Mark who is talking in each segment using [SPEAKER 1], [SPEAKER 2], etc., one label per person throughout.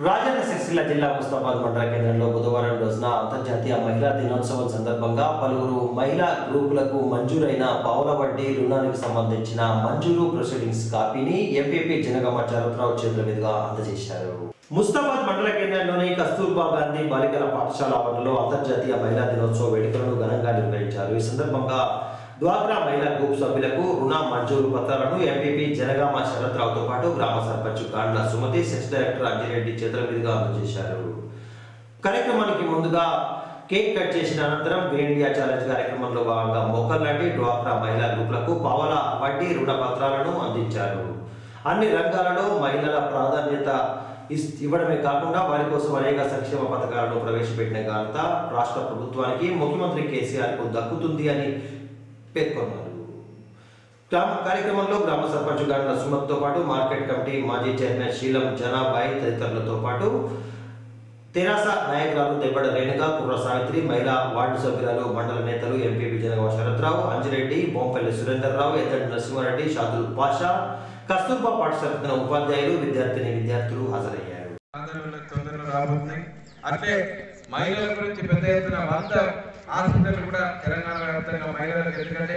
[SPEAKER 1] రాజన్న సిరిసిల్ల జిల్లా ముస్తాబాద్ మండల కేంద్రంలో బుధవారం రోజున అంతర్జాతీయ మహిళా దినోత్సవం సందర్భంగా పలువురు మహిళా గ్రూపులకు మంజూరైన పావుల వడ్డీ రుణానికి సంబంధించిన మంజూరు ప్రొసీడింగ్స్ కాపీని ఎంపీపీ జనగామ చరత్రావు చేతుల మీదుగా అందజేశారు ముస్తాబాద్ మండల కేంద్రంలోని కస్తూర్బా గాంధీ బాలికల పాఠశాల ఆవరణలో అంతర్జాతీయ మహిళా దినోత్సవ వేడుకలను ఘనంగా నిర్వహించారు ఈ సందర్భంగా డ్వాక్రా మహిళా గ్రూప్ సభ్యులకు రుణ మంజూరు పత్రాలను ఎంపీపీ జనగామ శరత్రావుతో పాటు గ్రామ సర్పంచ్ గాండ్ల సుమతి సెస్ డైరెక్టర్ అంజిరెడ్డి చేతుల మీదుగా అందజేశారు కార్యక్రమానికి ముందుగా కేక్ కట్ చేసిన అనంతరం గ్రీన్ ఇండియా ఛాలెంజ్ కార్యక్రమంలో భాగంగా మొక్కలు నాటి డ్వాక్రా మహిళా గ్రూపులకు పావల వడ్డీ రుణ పత్రాలను అందించారు అన్ని రంగాలలో మహిళల ప్రాధాన్యత ఇస్- ఇవ్వడమే కాకుండా వారి కోసం అనేక సంక్షేమ పథకాలను ప్రవేశపెట్టిన ఘనత రాష్ట్ర ప్రభుత్వానికి ముఖ్యమంత్రి కేసీఆర్ కు దక్కుతుంది అని పేర్కొన్నారు గ్రామ కార్యక్రమంలో గ్రామ సర్పంచ్ గండ్ల సుమత్తో పాటు మార్కెట్ కమిటీ మాజీ చైర్మన్ శీలం జనాబాయి తదితరులతో పాటు తెరాస నాయకురాలు దెబ్బడ రేణుక కుర్ర సావిత్రి మహిళా వార్డు సభ్యురాలు మండల నేతలు ఎంపీపీ జనగవ శరత్రావు అంజిరెడ్డి బొంపల్లి సురేందర్రావు ఎద్దడి నరసింహారెడ్డి షాదుల్ పాషా కస్తూర్బా పాఠశాల చెందిన ఉపాధ్యాయులు విద్యార్థిని విద్యార్థులు హాజరయ్యారు
[SPEAKER 2] ఆందోళనలు తొందరలో రాబోతున్నాయి అట్లే మహిళల గురించి పెద్ద ఎత్తున వంద హాస్పిటల్ కూడా తెలంగాణ వ్యాప్తంగా మహిళలకు ఎందుకంటే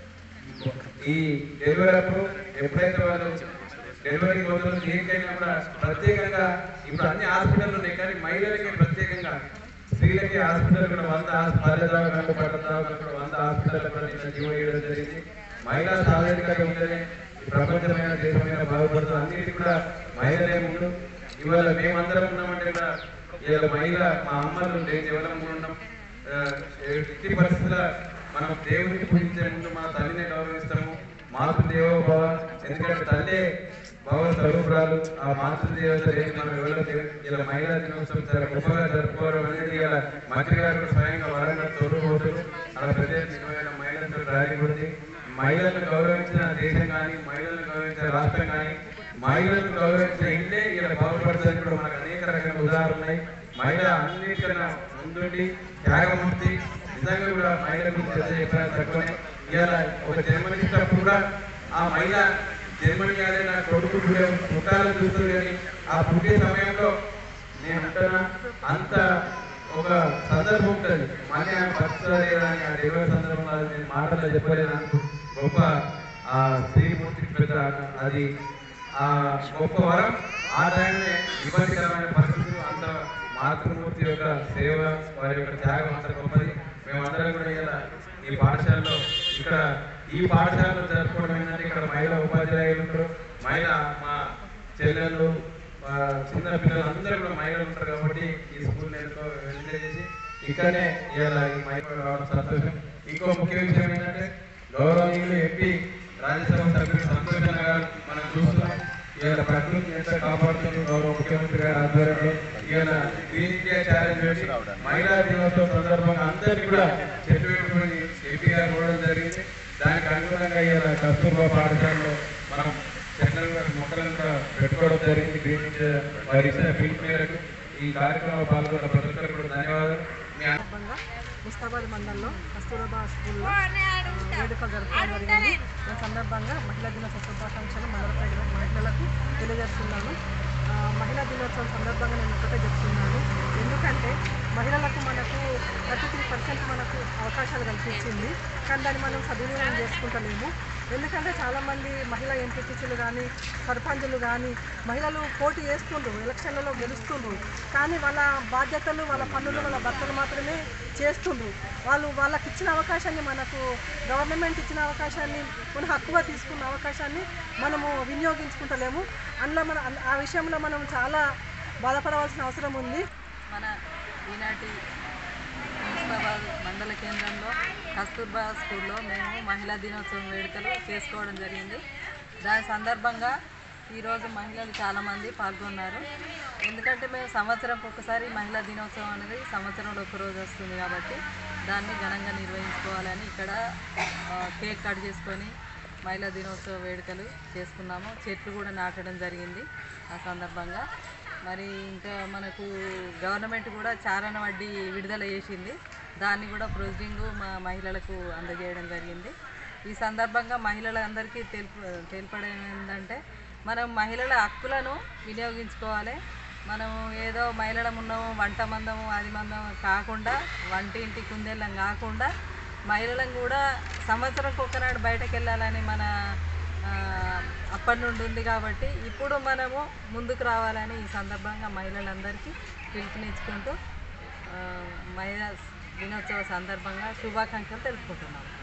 [SPEAKER 2] ఈ డెలివరీ అప్పుడు ఎప్పుడైతే వాళ్ళు డెలివరీ రోజులు దేనికైనా కూడా ప్రత్యేకంగా ఇప్పుడు అన్ని హాస్పిటల్ ఉన్నాయి కానీ మహిళలకి ప్రత్యేకంగా స్త్రీలకి హాస్పిటల్ కూడా వంద పల్లె దవాఖానలు పట్ల దవాఖానలు కూడా వంద హాస్పిటల్ కూడా నిన్న జీవో ఇవ్వడం జరిగింది మహిళా సాధారణంగా ఉంటేనే ఈ ప్రపంచమైన దేశమైన బాగుపడుతుంది అన్నిటి కూడా మహిళలే ముందు ఇవాళ మేమందరం ఉన్నామంటే కూడా ఇవాళ మహిళ మా అమ్మలు ఉండే కేవలం కూడా ఉన్నాం ఆ, ఎట్టి పరిస్థితుల మనం దేవుడిని పూజించే ముందు మన తల్లిని గౌరవిస్తాము మాతృదేవోభవ ఎందుకంటే తల్లే భవ స్వరూపురాలు ఆ మాతృదేవత లేని మనం ఎవరో తెలియదు. ఇలా మహిళా దినోత్సవం చాలా గొప్పగా జరుపుకోవడం అనేది ఇలా మంత్రి గారు కూడా స్వయంగా వరంగల్ తోడుపోతున్నారు అలా ప్రత్యేకమైన మహిళలతో ర్యాలీ ఉంది మహిళలను గౌరవించిన దేశం కానీ మహిళలను గౌరవించిన రాష్ట్రం కానీ మహిళలను గౌరవించిన ఇల్లే ఇలా బాగుపడుతుంది కూడా మనకు అనేక రకాల ఉదాహరణలు ఉన్నాయి మహిళ అన్నిటికన్నా ముందుండి త్యాగమూర్తి నిజంగా కూడా మహిళ గురించి ఎంత చెప్పినా తక్కువనే ఇవాళ ఒక జన్మనిచ్చినప్పుడు కూడా ఆ మహిళ జన్మనియాలి నా కొడుకు కూడా పుట్టాలని చూస్తుంది కానీ ఆ పుట్టే సమయంలో నేను అంటున్నా అంత ఒక సందర్భం ఉంటుంది మళ్ళీ ఆమె పడుతుందా లేదా అని ఆ డెలివరీ సందర్భంలో అది నేను మాటల్లో చెప్పలేను అనుకో. గొప్ప ఆ స్త్రీమూర్తి పెద్ద అది ఆ గొప్ప వరం ఆ టైంలో ఇబ్బందికరమైన పరిస్థితులు అంత మాతృమూర్తి యొక్క సేవ వారి యొక్క త్యాగం అంత గొప్పది మేమందరం కూడా ఇలా ఈ పాఠశాలలో ఇక్కడ ఈ పాఠశాలలో జరుపుకోవడం ఏంటంటే ఇక్కడ మహిళా ఉపాధ్యాయులు ఉంటారు మహిళ మా చెల్లెళ్ళు మా చిన్న పిల్లలు అందరూ కూడా మహిళలు ఉంటారు కాబట్టి ఈ స్కూల్ నేను ఎంజాయ్ చేసి ఇక్కడనే ఇలా ఈ మహిళలు రావడం సంతోషం ఇంకో ముఖ్య విషయం ఏంటంటే గౌరవనీయులు ఎంపీ రాజ్యసభ సభ్యులు సంతోషంగా గారు మనం చూస్తున్నాం ఇవాళ ప్రకృతిని ఎంత కాపాడుతున్నారు గౌరవ ముఖ్యమంత్రి గారి ఆధ్వర్యంలో ఇవాళ గ్రీన్ ఇండియా ఛాలెంజ్ పెట్టి మహిళా దినోత్సవం సందర్భంగా అందరినీ కూడా చెట్టు పెట్టుకుని ఎంపీ గారు కూడా జరిగింది దానికి అనుగుణంగా ఇవాళ కస్తూర్బా పాఠశాలలో మనం చెట్లను కూడా మొక్కలను కూడా పెట్టుకోవడం జరిగింది గ్రీన్ ఇండియా వారి ఇచ్చిన పిలుపు మేరకు ఈ కార్యక్రమంలో పాల్గొన్న ప్రతి ఒక్కరికి కూడా ధన్యవాదాలు మీ అన్-
[SPEAKER 3] సందర్భంగా ముస్తాబాద్ మండలంలో కస్తూరబా స్కూల్లో ఆ, వేడుకలు జరపడం జరిగింది ఈ సందర్భంగా మహిళా దినోత్సవ శుభాకాంక్షలు మండల ప్రజల మహిళలకు తెలియజేస్తున్నాను ఆ, మహిళా దినోత్సవం సందర్భంగా నేను ఒకటే చెప్తున్నాను ఎందుకంటే మహిళలకు మనకు థర్టీ త్రీ పర్సెంట్ మనకు అవకాశాలు కల్పించింది కానీ దాన్ని మనం సద్వినియోగం చేసుకుంటలేము ఎందుకంటే చాలామంది మహిళా ఎంపీటీసీలు కానీ సర్పంచులు కానీ మహిళలు పోటీ చేస్తుండ్రు ఎలక్షన్లలో గెలుస్తుండ్రు కానీ వాళ్ళ బాధ్యతలు వాళ్ళ పనులు వాళ్ళ భర్తలు మాత్రమే చేస్తుండ్రు వాళ్ళు వాళ్ళకి ఇచ్చిన అవకాశాన్ని మనకు గవర్నమెంట్ ఇచ్చిన అవకాశాన్ని మన హక్కుగా తీసుకున్న అవకాశాన్ని మనము వినియోగించుకుంటలేము అందులో మన ఆ విషయంలో మనం చాలా బాధపడవలసిన అవసరం ఉంది
[SPEAKER 4] మన ఈనాటి ముస్తాబాద్ మండల కేంద్రంలో కస్తూర్బా స్కూల్లో మేము మహిళా దినోత్సవం వేడుకలు చేసుకోవడం జరిగింది దాని సందర్భంగా ఈరోజు మహిళలు చాలామంది పాల్గొన్నారు ఎందుకంటే మేము సంవత్సరంకి ఒకసారి మహిళా దినోత్సవం అనేది సంవత్సరంలో ఒక రోజు వస్తుంది కాబట్టి దాన్ని ఘనంగా నిర్వహించుకోవాలని ఇక్కడ ఆ, కేక్ కట్ చేసుకొని మహిళా దినోత్సవ వేడుకలు చేసుకున్నాము చెట్లు కూడా నాటడం జరిగింది ఆ సందర్భంగా మరి ఇంకా మనకు గవర్నమెంట్ కూడా చారణ వడ్డీ విడుదల చేసింది దాన్ని కూడా ప్రొసీడింగ్ మా మహిళలకు అందజేయడం జరిగింది ఈ సందర్భంగా మహిళలందరికీ తెలుపు తెలపడం ఏంటంటే మనం మహిళల హక్కులను వినియోగించుకోవాలి మనం ఏదో మహిళలం ఉన్నాము వంట మందము అది మందము కాకుండా వంటింటి కుందేళ్ళం కాకుండా మహిళలను కూడా సంవత్సరంకి ఒకనాడు బయటకు వెళ్ళాలని మన ఆ, అప్పటి నుండి ఉంది కాబట్టి ఇప్పుడు మనము ముందుకు రావాలని ఈ సందర్భంగా మహిళలందరికీ పిలుపునిచ్చుకుంటూ ఆ, మహిళా దినోత్సవ సందర్భంగా శుభాకాంక్షలు తెలుపుకుంటున్నాము